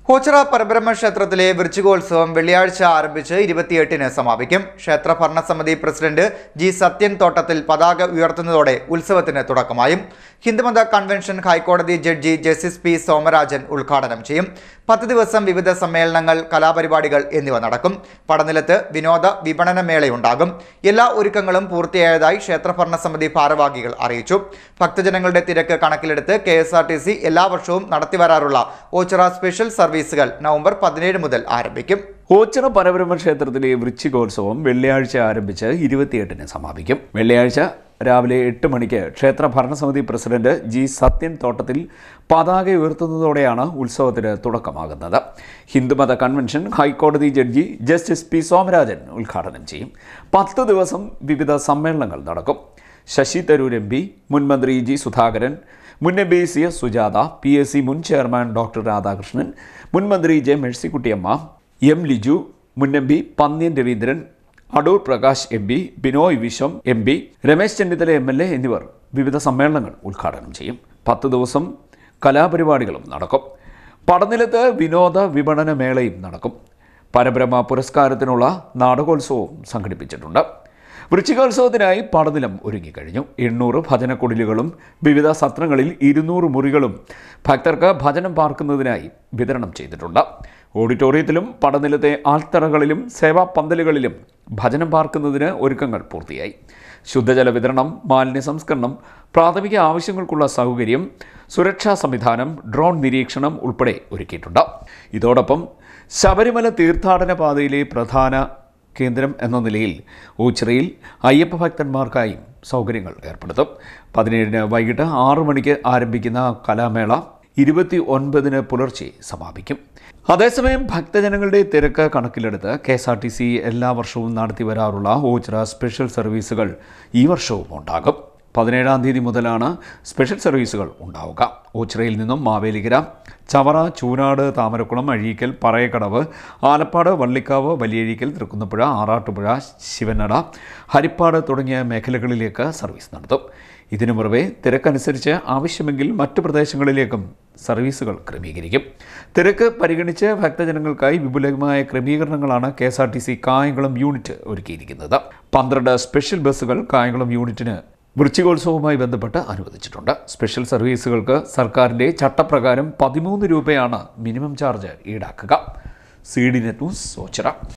ഓച്ചിറ പരബ്രഹ്മ ക്ഷേത്രത്തിലെ വൃശ്ചികോത്സവം വെള്ളിയാഴ്ച ആരംഭിച്ച് ഇരുപത്തിയെട്ടിന് സമാപിക്കും ക്ഷേത്ര ഭരണസമിതി പ്രസിഡന്റ് ജി സത്യൻ തോട്ടത്തിൽ പതാക ഉയർത്തുന്നതോടെ ഉത്സവത്തിന് തുടക്കമായും ഹിന്ദുമത കൺവെൻഷൻ ഹൈക്കോടതി ജഡ്ജി ജസ്റ്റിസ് പി സോമരാജൻ ഉദ്ഘാടനം ചെയ്യും പത്ത് ദിവസം വിവിധ സമ്മേളനങ്ങൾ കലാപരിപാടികൾ എന്നിവ നടക്കും പടനിലത്ത് വിനോദ വിപണന മേളയുണ്ടാകും എല്ലാ ഒരുക്കങ്ങളും പൂർത്തിയായതായി ക്ഷേത്ര ഭരണസമിതി ഭാരവാഹികൾ അറിയിച്ചു ഭക്തജനങ്ങളുടെ തിരക്ക് കണക്കിലെടുത്ത് K S R T C എല്ലാ വർഷവും നടത്തിവരാറുള്ള ഓച്ചിറ സ്പെഷ്യൽ സർവീസുകൾ നവംബർ പതിനേഴ് മുതൽ ആരംഭിക്കും ഓച്ചിറ പരബ്രഹ്മ ക്ഷേത്രത്തിലെ വൃശ്ചികോത്സവം വെള്ളിയാഴ്ച ആരംഭിച്ച് ഇരുപത്തിയെട്ടിന് സമാപിക്കും വെള്ളിയാഴ്ച രാവിലെ എട്ട് മണിക്ക് ക്ഷേത്ര ഭരണസമിതി പ്രസിഡന്റ് ജി സത്യൻ തോട്ടത്തിൽ പതാക ഉയർത്തുന്നതോടെയാണ് ഉത്സവത്തിന് തുടക്കമാകുന്നത് ഹിന്ദുമത കൺവെൻഷൻ ഹൈക്കോടതി ജഡ്ജി ജസ്റ്റിസ് പി സോമരാജൻ ഉദ്ഘാടനം ചെയ്യും പത്ത് ദിവസം വിവിധ സമ്മേളനങ്ങൾ നടക്കും ശശി തരൂർ എം പി മുൻ മന്ത്രി ജി സുധാകരൻ മുൻ M P C S Sujatha P S C മുൻ ചെയർമാൻ ഡോക്ടർ രാധാകൃഷ്ണൻ മുൻ മന്ത്രി ജെ മേഴ്സിക്കുട്ടിയമ്മ എം ലിജു മുൻ M P Pannian Raveendran Adoor Prakash M P Binoy Viswam M P Ramesh Chennithala M L A എന്നിവർ വിവിധ സമ്മേളനങ്ങൾ ഉദ്ഘാടനം ചെയ്യും പത്ത് ദിവസം കലാപരിപാടികളും നടക്കും പടനിലത്ത് വിനോദ വിപണന മേളയും നടക്കും പരബ്രഹ്മ പുരസ്കാരത്തിനുള്ള നാടകോത്സവവും സംഘടിപ്പിച്ചിട്ടുണ്ട് വൃശ്ചികോത്സവത്തിനായി പടനിലം ഒരുങ്ങിക്കഴിഞ്ഞു എണ്ണൂറ് ഭജനക്കുടിലുകളും വിവിധ സത്രങ്ങളിൽ ഇരുന്നൂറ് മുറികളും ഭക്തർക്ക് ഭജനം പാർക്കുന്നതിനായി വിതരണം ചെയ്തിട്ടുണ്ട് ഓഡിറ്റോറിയത്തിലും പടനിലത്തെ ആൽത്തറകളിലും സേവാ പന്തലുകളിലും ഭജനം പാർക്കുന്നതിന് ഒരുക്കങ്ങൾ പൂർത്തിയായി ശുദ്ധജല വിതരണം മാലിന്യ സംസ്കരണം പ്രാഥമിക ആവശ്യങ്ങൾക്കുള്ള സൗകര്യം സുരക്ഷാ സംവിധാനം ഡ്രോൺ നിരീക്ഷണം ഉൾപ്പെടെ ഒരുക്കിയിട്ടുണ്ട് ഇതോടൊപ്പം ശബരിമല തീർത്ഥാടന പാതയിലെ പ്രധാന കേന്ദ്രം എന്ന നിലയിൽ ഊച്ചിറയിൽ അയ്യപ്പ ഭക്തന്മാർക്കായും സൗകര്യങ്ങൾ ഏർപ്പെടുത്തും പതിനേഴിന് വൈകിട്ട് ആറു മണിക്ക് ആരംഭിക്കുന്ന കലാമേള ഇരുപത്തി ഒൻപതിന് പുലർച്ചെ സമാപിക്കും അതേസമയം ഭക്തജനങ്ങളുടെ തിരക്ക് കണക്കിലെടുത്ത് K S R T C എല്ലാ വർഷവും നടത്തി വരാറുള്ള ഓച്ചിറ സ്പെഷ്യൽ സർവീസുകൾ ഈ വർഷവും ഉണ്ടാകും പതിനേഴാം തീയതി മുതലാണ് സ്പെഷ്യൽ സർവീസുകൾ ഉണ്ടാവുക ഓച്ചിറയിൽ നിന്നും മാവേലിക്കര ചവറ ചൂനാട് താമരക്കുളം അഴീക്കൽ പറയക്കടവ് ആലപ്പാട് വള്ളിക്കാവ് വലിയഴീക്കൽ തൃക്കുന്നപ്പുഴ ആറാട്ടുപുഴ ശിവനട ഹരിപ്പാട് തുടങ്ങിയ മേഖലകളിലേക്ക് സർവീസ് നടത്തും ഇതിനു പുറമെ തിരക്കനുസരിച്ച് ആവശ്യമെങ്കിൽ മറ്റു പ്രദേശങ്ങളിലേക്കും സർവീസുകൾ ക്രമീകരിക്കും തിരക്ക് പരിഗണിച്ച് ഭക്തജനങ്ങൾക്കായി വിപുലമായ ക്രമീകരണങ്ങളാണ് K S R T C Kayamkulam unit ഒരുക്കിയിരിക്കുന്നത് പന്ത്രണ്ട് സ്പെഷ്യൽ ബസ്സുകൾ കായംകുളം യൂണിറ്റിന് വൃശ്ചികോത്സവവുമായി ബന്ധപ്പെട്ട് അനുവദിച്ചിട്ടുണ്ട് സ്പെഷ്യൽ സർവീസുകൾക്ക് സർക്കാരിൻ്റെ ചട്ടപ്രകാരം പതിമൂന്ന് രൂപയാണ് മിനിമം ചാർജ് ഈടാക്കുക C D net news Ochira